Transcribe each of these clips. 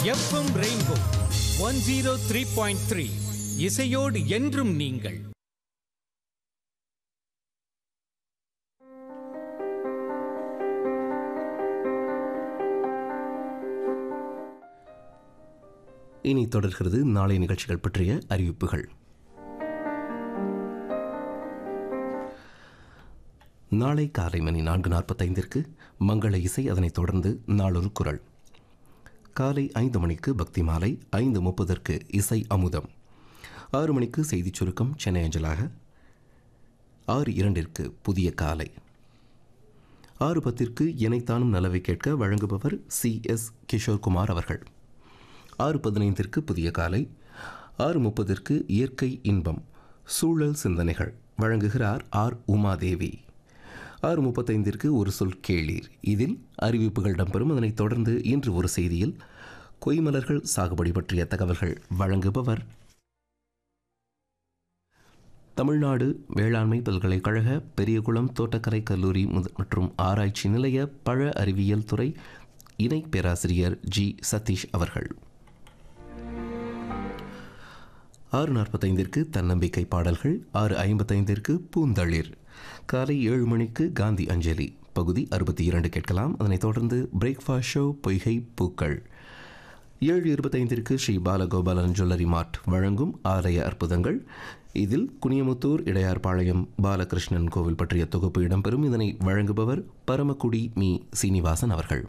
FM rainbow one zero three point three இசையோடு என்றும் நீங்கள் இனி தொடர்கிறது நாளை நிகழ்ச்சிகள் பற்றிய அறிவிப்புகள் நாளை காலை மணி நான்கு நாற்பத்தைந்திற்கு மங்கள இசை அதனைத் தொடர்ந்து நாளொரு குரல் காலை ஐந்து மணிக்கு பக்தி மாலை ஐந்து முப்பதற்கு இசை அமுதம் ஆறு மணிக்கு செய்திச் சுருக்கம் சென்னை அஞ்சலாக ஆறு இரண்டிற்கு புதிய காலை ஆறு பத்திற்கு இணைத்தானும் நலவை கேட்க வழங்குபவர் சி எஸ் கிஷோர்குமார் அவர்கள் ஆறு பதினைந்திற்கு புதிய காலை ஆறு முப்பதிற்கு இயற்கை இன்பம் சூழல் சிந்தனைகள் வழங்குகிறார் ஆர் உமாதேவி ஆறு முப்பத்தைந்திற்கு ஒரு சொல் கேளீர் இதில் அறிவிப்புகள் இடம்பெறும் அதனைத் தொடர்ந்து இன்று ஒரு செய்தியில் கொய்மலர்கள் சாகுபடி பற்றிய தகவல்கள் வழங்குபவர் தமிழ்நாடு வேளாண்மை பல்கலைக்கழக பெரியகுளம் தோட்டக்கலை கல்லூரி முத- மற்றும் ஆராய்ச்சி நிலைய பழ அறிவியல் துறை இணை பேராசிரியர் ஜி சதீஷ் அவர்கள் ஆறு நாற்பத்தைந்திற்கு தன்னம்பிக்கை பாடல்கள் ஆறு ஐம்பத்தைந்திற்கு பூந்தளிர் காலை ஏழு மணிக்கு காந்தி அஞ்சலி பகுதி அறுபத்தி இரண்டு கேட்கலாம் அதனைத் தொடர்ந்து பிரேக்ஃபாஸ்ட் ஷோ பொய்கை பூக்கள் ஏழு இருபத்தைந்திற்கு ஸ்ரீ பாலகோபாலன் ஜுவல்லரி மார்ட் வழங்கும் ஆலய அற்புதங்கள் இதில் குனியமுத்தூர் இடையார்பாளையம் பாலகிருஷ்ணன் கோவில் பற்றிய தொகுப்பு இடம்பெறும் இதனை வழங்குபவர் பரமக்குடி மீ சீனிவாசன் அவர்கள்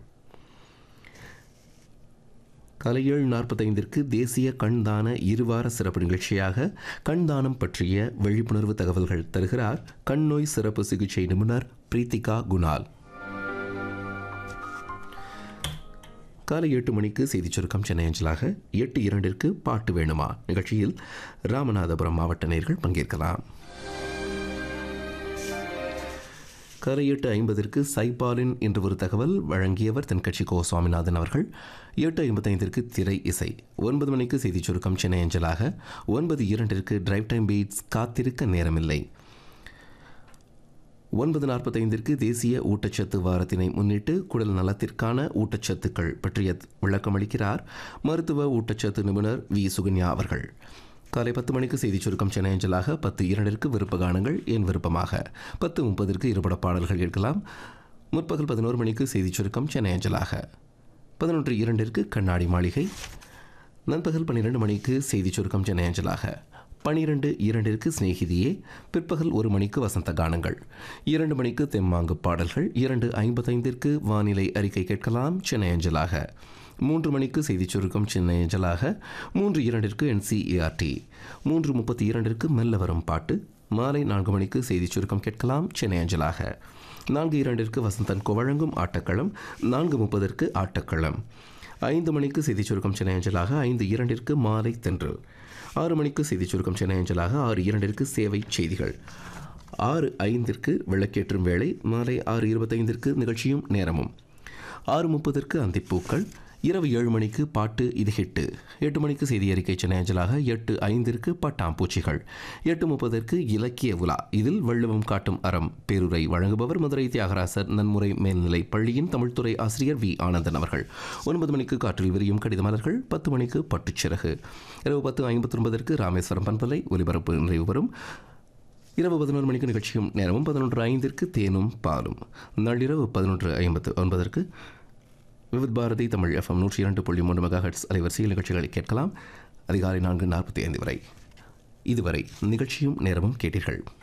காலை ஏழு நாற்பத்தைந்திற்கு தேசிய கண்தான இருவார சிறப்பு நிகழ்ச்சியாக கண்தானம் பற்றிய விழிப்புணர்வு தகவல்கள் தருகிறார் கண் நோய் சிறப்பு சிகிச்சை நிபுணர் பிரீத்திகா குணால் காலை எட்டு மணிக்கு செய்திச் சுருக்கம் சென்னை அஞ்சலாக எட்டு இரண்டிற்கு பாட்டு வேணுமா நிகழ்ச்சியில் ராமநாதபுரம் மாவட்ட நேயர்கள் பங்கேற்கலாம் காலை எட்டு ஐம்பதற்கு சைபாலின் என்று ஒரு தகவல் வழங்கியவர் தென்கட்சி கோ சுவாமிநாதன் அவர்கள் எட்டு ஐம்பத்தைந்திற்கு திரை இசை ஒன்பது மணிக்கு செய்திச் சுருக்கம் சென்னை அஞ்சலாக ஒன்பது இரண்டிற்கு டிரைவ் டைம் பீட்ஸ் காத்திருக்க நேரமில்லை ஒன்பது நாற்பத்தைந்திற்கு தேசிய ஊட்டச்சத்து வாரத்தினை முன்னிட்டு குடல் நலத்திற்கான ஊட்டச்சத்துக்கள் பற்றிய விளக்கமளிக்கிறார் மருத்துவ ஊட்டச்சத்து நிபுணர் வி சுகன்யா அவர்கள் காலை பத்து மணிக்கு செய்திச் சுருக்கம் சென்னை அஞ்சலாக பத்து இரண்டிற்கு விருப்ப கானங்கள் என் விருப்பமாக பத்து முப்பதற்கு இருபட பாடல்கள் கேட்கலாம் முற்பகல் பதினோரு மணிக்கு செய்திச் சுருக்கம் சென்னை அஞ்சலாக பதினொன்று இரண்டிற்கு கண்ணாடி மாளிகை நண்பகல் பன்னிரண்டு மணிக்கு செய்திச் சுருக்கம் சென்னை அஞ்சலாக பனிரெண்டு இரண்டிற்கு சிநேகிதியே பிற்பகல் ஒரு மணிக்கு வசந்த கானங்கள் இரண்டு மணிக்கு தெம்மாங்கு பாடல்கள் இரண்டு ஐம்பத்தைந்திற்கு வானிலை அறிக்கை கேட்கலாம் சென்னை அஞ்சலாக மூன்று மணிக்கு செய்திச் சுருக்கம் சென்னை அஞ்சலாக மூன்று இரண்டிற்கு என்சிஏஆர்டி மூன்று முப்பத்தி இரண்டிற்கு மெல்ல வரும் பாட்டு மாலை நான்கு மணிக்கு செய்திச் சுருக்கம் கேட்கலாம் சென்னை அஞ்சலாக நான்கு இரண்டிற்கு வசந்தன் வழங்கும் ஆட்டக்களம் நான்கு முப்பதற்கு ஆட்டக்களம் ஐந்து மணிக்கு செய்திச் சுருக்கம் சென்னை அஞ்சலாக ஐந்து இரண்டிற்கு மாலை தென்று ஆறு மணிக்கு செய்திச் சுருக்கம் சென்னை அஞ்சலாக ஆறு இரண்டிற்கு சேவை செய்திகள் ஆறு ஐந்திற்கு விளக்கேற்றும் வேளை மாலை ஆறு இருபத்தைந்திற்கு நிகழ்ச்சியும் நேரமும் ஆறு முப்பதற்கு அந்திப்பூக்கள் இரவு ஏழு மணிக்கு பாட்டு இது ஹிட்டு எட்டு மணிக்கு செய்தி அறிக்கை சென்னை அஞ்சலாக எட்டு ஐந்திற்கு பட்டாம்பூச்சிகள் எட்டு முப்பதற்கு இலக்கிய உலா இதில் வள்ளுவம் காட்டும் அறம் பேருரை வழங்குபவர் மதுரை தியாகராசர் நன்முறை மேல்நிலை பள்ளியின் தமிழ்துறை ஆசிரியர் வி ஆனந்தன் அவர்கள் ஒன்பது மணிக்கு காற்றில் விரியும் கடித மலர்கள் பத்து மணிக்கு பட்டுச்சிறகு இரவு பத்து ஐம்பத்தி ஒன்பதற்கு ராமேஸ்வரம் பண்பலை ஒலிபரப்பு நிறைவு வரும் இரவு பதினோரு மணிக்கு நிகழ்ச்சியும் நேரமும் பதினொன்று ஐந்திற்கு தேனும் பாலும் நள்ளிரவு பதினொன்று ஐம்பத்து ஒன்பதற்கு விவித் பாரதி தமிழ் எஃப்எம் நூற்றி இரண்டு புள்ளி மூன்று மெகா ஹெட்ஸ் அலைவரிசையில் நிகழ்ச்சிகளை கேட்கலாம் அதிகாலை நான்கு நாற்பத்தி ஐந்து வரை இதுவரை நிகழ்ச்சியும் நேரமும் கேட்டீர்கள்